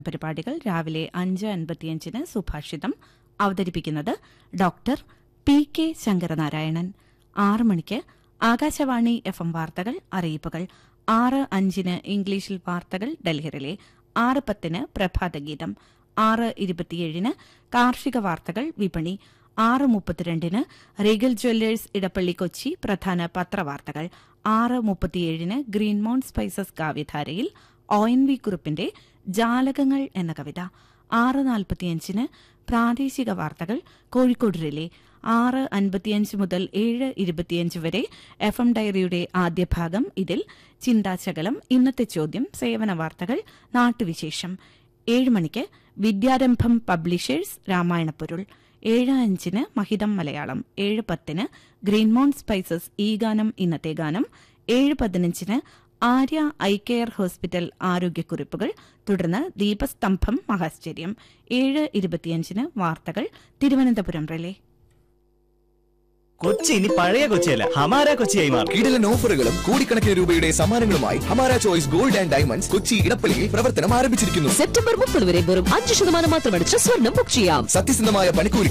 പരിപാടികൾ രാവിലെ അഞ്ച് അൻപത്തിയഞ്ചിന് സുഭാഷിതം അവതരിപ്പിക്കുന്നത് ഡോക്ടർ പി കെ ശങ്കരനാരായണൻ ആറ് മണിക്ക് ആകാശവാണി എഫ് എം വാർത്തകൾ അറിയിപ്പുകൾ ആറ് അഞ്ചിന് ഇംഗ്ലീഷിൽ വാർത്തകൾ ഡൽഹിയിലെ ആറ് പത്തിന് പ്രഭാതഗീതം ആറ് ഇരുപത്തിയേഴിന് കാർഷിക വാർത്തകൾ വിപണി ആറ് മുപ്പത്തിരണ്ടിന് റീഗൽ ജ്വല്ലേഴ്സ് ഇടപ്പള്ളി കൊച്ചി പ്രധാന പത്രവാർത്തകൾ ആറ് മുപ്പത്തിയേഴിന് ഗ്രീൻമോൺ സ്പൈസസ് കാവ്യധാരയിൽ ഒ എൻ വി കുറുപ്പിന്റെ ജാലകങ്ങൾ എന്ന കവിത ആറ് നാൽപ്പത്തിയഞ്ചിന് പ്രാദേശിക വാർത്തകൾ കോഴിക്കോട് റിലേ ആറ് അൻപത്തിയഞ്ച് മുതൽ ഏഴ് ഇരുപത്തിയഞ്ച് വരെ എഫ് എം ഡയറിയുടെ ആദ്യ ഭാഗം ഇതിൽ ചിന്താശകലം ഇന്നത്തെ ചോദ്യം സേവന വാർത്തകൾ നാട്ടുവിശേഷം ഏഴ് മണിക്ക് വിദ്യാരംഭം പബ്ലിഷേഴ്സ് രാമായണപ്പൊരുൾ ഏഴ് അഞ്ചിന് മഹിതം മലയാളം ഏഴ് പത്തിന് ഗ്രീൻമോൺ സ്പൈസസ് ഈ ഗാനം ഇന്നത്തെ ഗാനം ഏഴ് പതിനഞ്ചിന് ആര്യ ഐ കെയർ ഹോസ്പിറ്റൽ ആരോഗ്യക്കുറിപ്പുകൾ തുടർന്ന് ദീപസ്തംഭം മഹാശ്ചര്യം ഏഴ് ഇരുപത്തിയഞ്ചിന് വാർത്തകൾ തിരുവനന്തപുരം റിലേ കൊച്ചി ഇനി പഴയ കൊച്ചിയല്ല ഹമാര കൊച്ചിയായി മാറും കിടിലൻ ഓഫറുകളും കോടിക്കണക്കിന് രൂപയുടെ സമ്മാനങ്ങളുമായി Hamara choice gold and diamonds Kochi ഇടപ്പള്ളിയിൽ പ്രവർത്തനം ആരംഭിച്ചിരിക്കുന്നു സെപ്റ്റംബർ മുപ്പത് വരെ വെറും അഞ്ച് ശതമാനം മാത്രമടിച്ച് സ്വർണം ബുക്ക് ചെയ്യാം സത്യസന്ധമായ പണിക്കൂലി